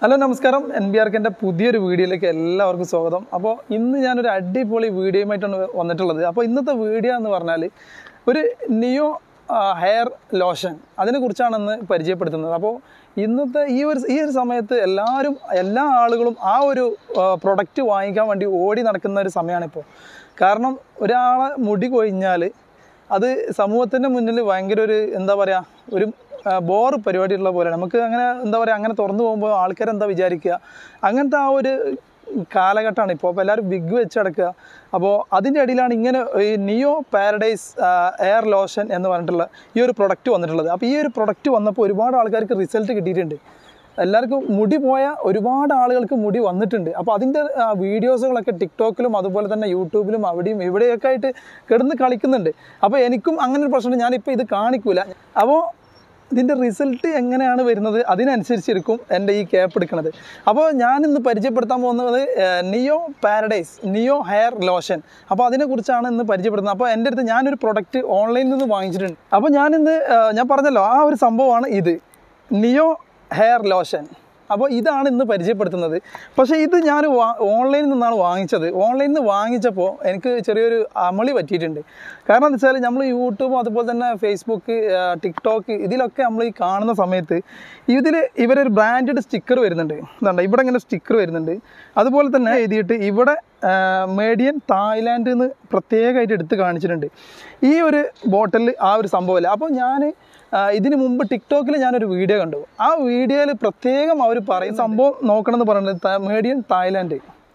hello നമസ്കാരം N B ആർക്കിൻ്റെ പുതിയൊരു വീഡിയോയിലേക്ക് എല്ലാവർക്കും സ്വാഗതം അപ്പോൾ ഇന്ന് ഞാനൊരു അടിപൊളി വീഡിയോയുമായിട്ടാണ് വന്നിട്ടുള്ളത് അപ്പോൾ ഇന്നത്തെ വീഡിയോ എന്ന് പറഞ്ഞാൽ ഒരു നിയോ ഹെയർ ലോഷൻ അതിനെക്കുറിച്ചാണ് ഇന്ന് പരിചയപ്പെടുത്തുന്നത് അപ്പോൾ ഇന്നത്തെ ഈ ഒരു ഈ ഒരു സമയത്ത് എല്ലാവരും എല്ലാ ആളുകളും ആ ഒരു പ്രൊഡക്റ്റ് വാങ്ങിക്കാൻ വേണ്ടി ഓടി നടക്കുന്ന ഒരു സമയമാണിപ്പോൾ കാരണം ഒരാളെ മുടി കൊഴിഞ്ഞാൽ അത് സമൂഹത്തിൻ്റെ മുന്നിൽ ഭയങ്കര ഒരു എന്താ പറയുക ഒരു ബോർ പരിപാടിയുള്ള പോലെ നമുക്ക് അങ്ങനെ എന്താ പറയുക അങ്ങനെ തുറന്നു പോകുമ്പോൾ ആൾക്കാർ എന്താ വിചാരിക്കുക അങ്ങനത്തെ ആ ഒരു കാലഘട്ടമാണ് ഇപ്പോൾ അപ്പോൾ എല്ലാവരും ബിഗ് വെച്ചടക്കുക അപ്പോൾ അതിൻ്റെ ഇടയിലാണ് ഇങ്ങനെ ഈ നിയോ പാരഡൈസ് എയർ ലോഷൻ എന്ന് പറഞ്ഞിട്ടുള്ള ഈ ഒരു പ്രൊഡക്റ്റ് വന്നിട്ടുള്ളത് അപ്പോൾ ഈ ഒരു പ്രൊഡക്റ്റ് വന്നപ്പോൾ ഒരുപാട് ആൾക്കാർക്ക് റിസൾട്ട് കിട്ടിയിട്ടുണ്ട് എല്ലാവർക്കും മുടി പോയ ഒരുപാട് ആളുകൾക്ക് മുടി വന്നിട്ടുണ്ട് അപ്പോൾ അതിൻ്റെ വീഡിയോസുകളൊക്കെ ടിക്ടോക്കിലും അതുപോലെ തന്നെ യൂട്യൂബിലും അവിടെയും ഇവിടെയൊക്കെ ആയിട്ട് കിടന്ന് കളിക്കുന്നുണ്ട് അപ്പോൾ എനിക്കും അങ്ങനെ ഒരു പ്രശ്നം ഞാനിപ്പോൾ ഇത് കാണിക്കൂല അപ്പോൾ ഇതിൻ്റെ റിസൾട്ട് എങ്ങനെയാണ് വരുന്നത് അതിനനുസരിച്ചിരിക്കും എൻ്റെ ഈ ക്യാപ്പ് എടുക്കുന്നത് അപ്പോൾ ഞാനിന്ന് പരിചയപ്പെടുത്താൻ പോകുന്നത് ഏഹ്, Neo Paradise Neo hair lotion അപ്പോൾ അതിനെക്കുറിച്ചാണ് ഇന്ന് പരിചയപ്പെടുത്തുന്നത് അപ്പോൾ എൻ്റെ അടുത്ത് ഞാനൊരു പ്രൊഡക്റ്റ് ഓൺലൈനിൽ നിന്ന് വാങ്ങിച്ചിട്ടുണ്ട് അപ്പോൾ ഞാനിന്ന് ഏഹ്, ഞാൻ പറഞ്ഞല്ലോ ആ ഒരു സംഭവമാണ് ഇത് നിയോ ഹെയർ ലോഷൻ അപ്പോൾ ഇതാണ് ഇന്ന് പരിചയപ്പെടുത്തുന്നത് പക്ഷേ ഇത് ഞാൻ വാ ഓൺലൈനിൽ നിന്നാണ് വാങ്ങിച്ചത് ഓൺലൈനിൽ നിന്ന് വാങ്ങിച്ചപ്പോൾ എനിക്ക് ചെറിയൊരു അമളി പറ്റിയിട്ടുണ്ട് കാരണം എന്താ വെച്ചാൽ നമ്മൾ യൂട്യൂബും അതുപോലെ തന്നെ ഫേസ്ബുക്ക് ആ, ടിക്ടോക്ക് ഇതിലൊക്കെ നമ്മൾ ഈ കാണുന്ന സമയത്ത് ഇതിൽ ഇവരൊരു ബ്രാൻഡഡ് സ്റ്റിക്കർ വരുന്നുണ്ട് ഇതുണ്ട് ഇവിടെ ഇങ്ങനെ സ്റ്റിക്കർ വരുന്നുണ്ട് അതുപോലെ തന്നെ എഴുതിയിട്ട് ഇവിടെ മേഡിയൻ തായ്ലാൻഡ് എന്ന് പ്രത്യേകമായിട്ട് എടുത്ത് കാണിച്ചിട്ടുണ്ട് ഈ ഒരു ബോട്ടിൽ ആ ഒരു സംഭവമില്ല അപ്പോൾ ഞാൻ ഇതിന് മുമ്പ് ടിക്ടോക്കിൽ ഞാനൊരു വീഡിയോ കണ്ടു ആ വീഡിയോയിൽ പ്രത്യേകം അവർ പറയും സംഭവം നോക്കണം എന്ന് പറയുന്നത് മേഡിയൻ തായ്ലാൻഡ്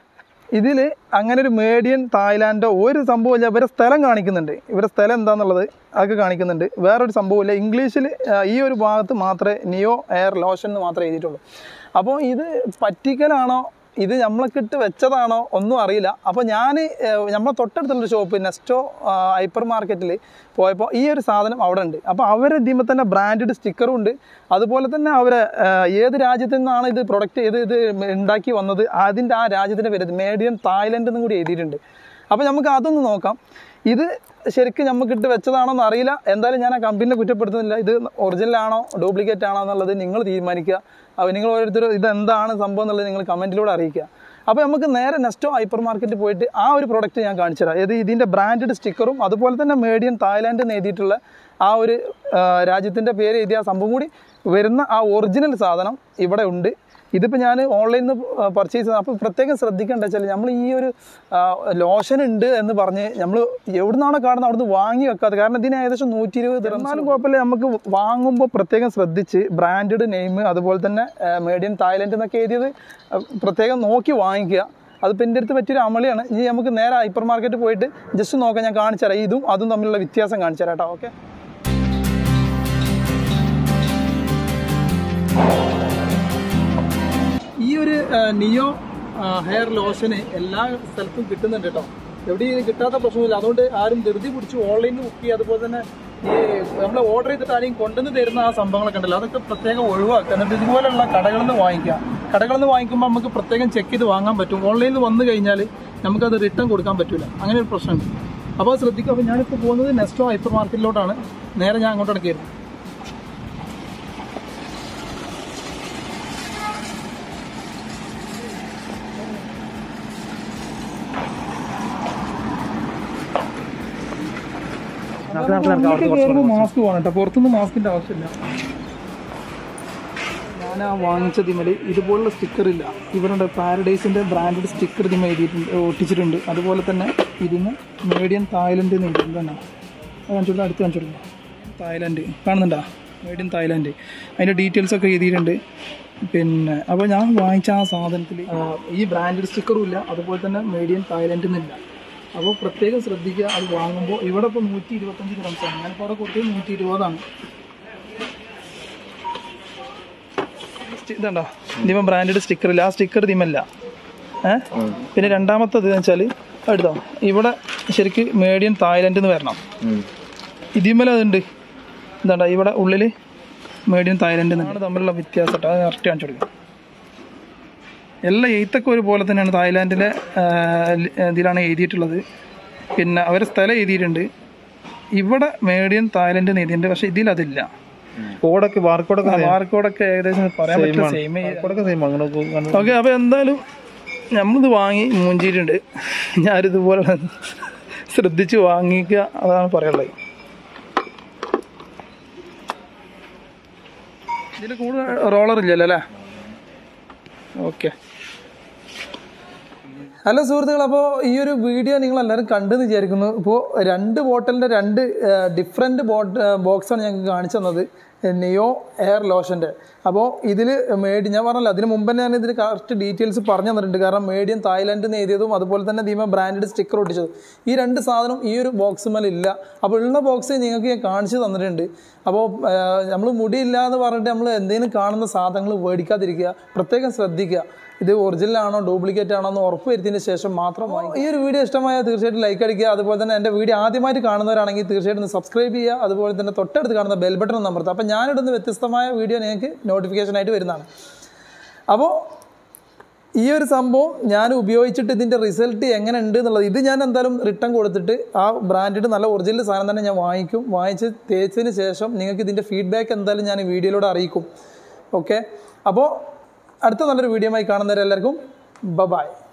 ഇതിൽ അങ്ങനെ ഒരു മേഡിയൻ തായ്ലാൻഡോ ഒരു സംഭവമില്ല ഇവരെ സ്ഥലം കാണിക്കുന്നുണ്ട് ഇവരുടെ സ്ഥലം എന്താണെന്നുള്ളത് അതൊക്കെ കാണിക്കുന്നുണ്ട് വേറൊരു സംഭവമില്ല ഇംഗ്ലീഷിൽ ഈ ഒരു ഭാഗത്ത് മാത്രമേ നിയോ എയർ ലോഷൻ എന്ന് മാത്രമേ എഴുതിയിട്ടുള്ളൂ അപ്പോൾ ഇത് പറ്റിക്കലാണോ ഇത് നമ്മളൊക്കെ ഇട്ട് വെച്ചതാണോ ഒന്നും അറിയില്ല അപ്പോൾ ഞാൻ നമ്മളെ തൊട്ടടുത്തുള്ളൊരു ഷോപ്പ് നെസ്റ്റോ ഹൈപ്പർ മാർക്കറ്റിൽ പോയപ്പോൾ ഈ ഒരു സാധനം അവിടെ ഉണ്ട് അപ്പോൾ അവർ ഇതിമ്പോൾ തന്നെ ബ്രാൻഡഡ് സ്റ്റിക്കറും ഉണ്ട് അതുപോലെ തന്നെ അവരെ ഏത് രാജ്യത്തു നിന്നാണ് ഇത് പ്രൊഡക്റ്റ് ചെയ്ത് ഇത് ഉണ്ടാക്കി വന്നത് അതിൻ്റെ ആ രാജ്യത്തിൻ്റെ പേര് മേഡിയൻ തായ്ലൻഡ് എന്നും കൂടി എഴുതിയിട്ടുണ്ട് അപ്പോൾ നമുക്ക് അതൊന്ന് നോക്കാം ഇത് ശരിക്കും നമുക്ക് ഇട്ട് വെച്ചതാണോന്ന് അറിയില്ല എന്തായാലും ഞാൻ ആ കമ്പനിനെ കുറ്റപ്പെടുത്തുന്നില്ല ഇത് ഒറിജിനൽ ആണോ ഡ്യൂപ്ലിക്കേറ്റ് ആണോ എന്നുള്ളത് നിങ്ങൾ തീരുമാനിക്കുക അപ്പോൾ നിങ്ങൾ ഓരോരുത്തരും ഇത് എന്താണ് സംഭവം എന്നുള്ളത് നിങ്ങൾ കമൻറ്റിലൂടെ അറിയിക്കുക അപ്പോൾ നമുക്ക് നേരെ നെക്സ്റ്റോ ഹൈപ്പർ മാർക്കറ്റിൽ പോയിട്ട് ആ ഒരു പ്രോഡക്റ്റ് ഞാൻ കാണിച്ചു തരാം ഇത് ഇതിൻ്റെ ബ്രാൻഡഡ് സ്റ്റിക്കറും അതുപോലെ തന്നെ മേഡിയൻ തായ്ലാൻഡ് എന്ന് എഴുതിയിട്ടുള്ള ആ ഒരു രാജ്യത്തിൻ്റെ പേര് എഴുതിയ ആ സംഭവം കൂടി വരുന്ന ആ ഒറിജിനൽ സാധനം ഇവിടെ ഉണ്ട് ഇതിപ്പോൾ ഞാൻ ഓൺലൈനിൽ നിന്ന് പർച്ചേസ് ചെയ്തത് അപ്പോൾ പ്രത്യേകം ശ്രദ്ധിക്കേണ്ട വെച്ചാൽ നമ്മൾ ഈ ഒരു ലോഷൻ ഉണ്ട് എന്ന് പറഞ്ഞ് നമ്മൾ എവിടെ നിന്നാണോ കാണുന്നത് അവിടുന്ന് വാങ്ങി വെക്കാതെ കാരണം ഇതിന് ഏകദേശം നൂറ്റി ഇരുപത് എന്നാലും കുഴപ്പമില്ല നമുക്ക് വാങ്ങുമ്പോൾ പ്രത്യേകം ശ്രദ്ധിച്ച് ബ്രാൻഡഡ് നെയിം അതുപോലെ തന്നെ മേഡിയൻ തായ്ലൻഡ് എന്നൊക്കെ എഴുതിയത് ആ, പ്രത്യേകം നോക്കി വാങ്ങിക്കുക അതിപ്പോൾ എൻ്റെ അടുത്ത് പറ്റിയൊരു അമളിയാണ് ഇനി നമുക്ക് നേരെ ഹൈപ്പർ മാർക്കറ്റ് പോയിട്ട് ജസ്റ്റ് നോക്കാം ഞാൻ കാണിച്ചു തരാം ഇതും അതും തമ്മിലുള്ള വ്യത്യാസം കാണിച്ചു തരാം കേട്ടോ ഓക്കെ ഈ ഒരു ആ, നിയോ ആ, ഹെയർ ലോഷന് എല്ലാ സ്ഥലത്തും കിട്ടുന്നുണ്ട് കേട്ടോ എവിടെയും കിട്ടാത്ത പ്രശ്നമില്ല അതുകൊണ്ട് ആരും ധൃതി പിടിച്ച് ഓൺലൈനിൽ ബുക്ക് ചെയ്യുക അതുപോലെ തന്നെ ഈ നമ്മൾ ഓർഡർ ചെയ്തിട്ട് ആരെയും കൊണ്ടുവന്ന് തരുന്ന ആ സംഭവങ്ങളൊക്കെ ഉണ്ടല്ലോ അതൊക്കെ പ്രത്യേകം ഒഴിവാക്കുക എന്നിട്ട് ഇതുപോലുള്ള കടകളിൽ നിന്ന് വാങ്ങിക്കുക കടകളിൽ നിന്ന് വാങ്ങിക്കുമ്പോൾ നമുക്ക് പ്രത്യേകം ചെക്ക് ചെയ്ത് വാങ്ങാൻ പറ്റും ഓൺലൈനിൽ വന്നു കഴിഞ്ഞാൽ നമുക്കത് റിട്ടേൺ കൊടുക്കാൻ പറ്റില്ല അങ്ങനെ ഒരു പ്രശ്നമുണ്ട് അപ്പോൾ അത് ശ്രദ്ധിക്കുക അപ്പോൾ ഞാനിപ്പോൾ പോകുന്നത് നെക്സ്റ്റോ ഹൈപ്പർ മാർക്കറ്റിലോട്ടാണ് നേരെ ഞാൻ അങ്ങോട്ടാണ് കയറുന്നത് മാസ്ക് വേണം കേട്ടോ പുറത്തുനിന്ന് മാസ്കിന്റെ ആവശ്യമില്ല ഞാൻ ആ വാങ്ങിച്ച തിമല് ഇതുപോലുള്ള സ്റ്റിക്കർ ഇല്ല ഇവരുടെ പാരഡൈസിന്റെ ബ്രാൻഡഡ് സ്റ്റിക്കർ ഇതിമ എഴുതിയിട്ടുണ്ട് ഒട്ടിച്ചിട്ടുണ്ട് അതുപോലെ തന്നെ ഇതിന് മേഡിയൻ തായ്ലൻഡ് എന്ന് എഴുതിയിട്ടുണ്ട് തന്നെ കാണിച്ചോളൂ അടുത്ത് കാണിച്ചോളൂ തായ്ലൻഡ് കാണുന്നുണ്ടോ മേഡിയൻ തായ്ലൻഡ് അതിൻ്റെ ഡീറ്റെയിൽസ് ഒക്കെ എഴുതിയിട്ടുണ്ട് പിന്നെ അപ്പോൾ ഞാൻ വാങ്ങിച്ച ആ സാധനത്തിൽ ഈ ബ്രാൻഡഡ് സ്റ്റിക്കറും ഇല്ല അതുപോലെ തന്നെ മേഡിയൻ തായ്ലൻഡ് എന്നില്ല അപ്പോൾ പ്രത്യേകം ശ്രദ്ധിക്കുക അത് വാങ്ങുമ്പോൾ ഇവിടെ ഇപ്പോൾ നൂറ്റി ഇരുപത്തഞ്ച് ഗ്രാംസാണ് ഞാനിപ്പോൾ അവിടെ കൊടുത്തത് നൂറ്റി ഇരുപതാണ് ഇതുണ്ടോ ഇതിപ്പം ബ്രാൻഡഡ് സ്റ്റിക്കർ ഇല്ല ആ സ്റ്റിക്കർ ഇതിമല്ല ഏഹ് പിന്നെ രണ്ടാമത്തത് എന്ന് വെച്ചാൽ എടുത്തോ ഇവിടെ ശരിക്ക് മേഡിയൻ തായ്ലൻഡ് എന്ന് വരണം ഇതിമല അതുണ്ട് എന്താണ്ടാ ഇവിടെ ഉള്ളിൽ മേഡിയൻ തായ്ലൻഡ് എന്നാണ് തമ്മിലുള്ള വ്യത്യാസം കേട്ടോ അത് കറക്റ്റ് കാണിച്ചു കൊടുക്കുക എല്ലാ എഴുത്തൊക്കെ ഒരുപോലെ തന്നെയാണ് തായ്ലാൻഡിലെ ആ, ലി- ഇതിലാണ് എഴുതിയിട്ടുള്ളത് പിന്നെ അവരെ സ്ഥലം എഴുതിയിട്ടുണ്ട് ഇവിടെ മേഡിയൻ തായ്ലൻഡ് എന്ന് എഴുതിയിട്ടുണ്ട് പക്ഷേ ഇതിലതില്ല കോഡൊക്കെ ബാർക്കോഡൊക്കെ ബാർക്കോഡൊക്കെ ഏകദേശം പറയാൻ പറ്റില്ല സെയിം ബാർക്കോഡൊക്കെ സെയിം അങ്ങനെ കണ്ടു ഓക്കെ അപ്പോൾ എന്തായാലും നമ്മളിത് വാങ്ങി മുഞ്ചിയിട്ടുണ്ട് ഞാനിതുപോലെ ശ്രദ്ധിച്ച് വാങ്ങിക്കുക അതാണ് പറയാനുള്ളത് ഇതിൽ കൂടുതൽ റോളർ ഇല്ലല്ലോ അല്ലേ ഓക്കെ ഹലോ സുഹൃത്തുക്കൾ അപ്പോൾ ഈ ഒരു വീഡിയോ നിങ്ങൾ എല്ലാവരും കണ്ടെന്ന് വിചാരിക്കുന്നു ഇപ്പോൾ രണ്ട് ബോട്ടലിൻ്റെ രണ്ട് ഡിഫറെൻറ്റ് ബോട്ട് ബോക്സാണ് ഞങ്ങൾക്ക് കാണിച്ചു തന്നത് നിയോ എയർ ലോഷൻ്റെ അപ്പോൾ ഇതിൽ മേഡ് ഞാൻ പറഞ്ഞല്ലോ അതിന് മുമ്പ് തന്നെ ഞാൻ ഇതിൽ കറക്റ്റ് ഡീറ്റെയിൽസ് പറഞ്ഞു തന്നിട്ടുണ്ട് കാരണം മേഡിയം തായ്ലാൻഡിൽ നിന്ന് എഴുതിയതും അതുപോലെ തന്നെ ദീമ ബ്രാൻഡഡ് സ്റ്റിക്കർ ഒട്ടിച്ചതും ഈ രണ്ട് സാധനം ഈ ഒരു ബോക്സ് ഇല്ല അപ്പോൾ ഉള്ള ബോക്സ് നിങ്ങൾക്ക് ഞാൻ കാണിച്ചു തന്നിട്ടുണ്ട് അപ്പോൾ നമ്മൾ മുടിയില്ല എന്ന് പറഞ്ഞിട്ട് നമ്മൾ എന്തെങ്കിലും കാണുന്ന സാധനങ്ങൾ മേടിക്കാതിരിക്കുക പ്രത്യേകം ശ്രദ്ധിക്കുക ഇത് ഒറിജിനൽ ആണോ ഡ്യൂപ്ലിക്കേറ്റ് ആണോ എന്ന് ഉറപ്പ് വരുത്തിയതിന് ശേഷം മാത്രം വാങ്ങി ഈ ഒരു വീഡിയോ ഇഷ്ടമായാൽ തീർച്ചയായിട്ടും ലൈക്ക് അടിക്കുക അതുപോലെ തന്നെ എൻ്റെ വീഡിയോ ആദ്യമായിട്ട് കാണുന്നവരാണെങ്കിൽ തീർച്ചയായിട്ടും ഒന്ന് സബ്സ്ക്രൈബ് ചെയ്യുക അതുപോലെ തന്നെ തൊട്ടടുത്ത് കാണുന്ന ബെൽ ബട്ടൺ ഒന്ന് അമർത്തുക അപ്പോൾ ഞാനിടുന്ന വ്യത്യസ്തമായ വീഡിയോ നിങ്ങൾക്ക് നോട്ടിഫിക്കേഷൻ ആയിട്ട് വരുന്നതാണ് അപ്പോൾ ഈ ഒരു സംഭവം ഞാൻ ഉപയോഗിച്ചിട്ട് ഇതിൻ്റെ റിസൾട്ട് എങ്ങനെ ഉണ്ട് എന്നുള്ളത് ഇത് ഞാൻ എന്തായാലും റിട്ടേൺ കൊടുത്തിട്ട് ആ ബ്രാൻഡിൻ്റെ നല്ല ഒറിജിനൽ സാധനം തന്നെ ഞാൻ വാങ്ങിക്കും വാങ്ങിച്ച് തേച്ചതിന് ശേഷം നിങ്ങൾക്ക് ഇതിൻ്റെ ഫീഡ്ബാക്ക് എന്തായാലും ഞാൻ ഈ വീഡിയോയിലൂടെ അറിയിക്കും ഓക്കെ അപ്പോൾ അടുത്ത നല്ലൊരു വീഡിയോ ആയി കാണുന്നവരെല്ലാവർക്കും ബ ബായ്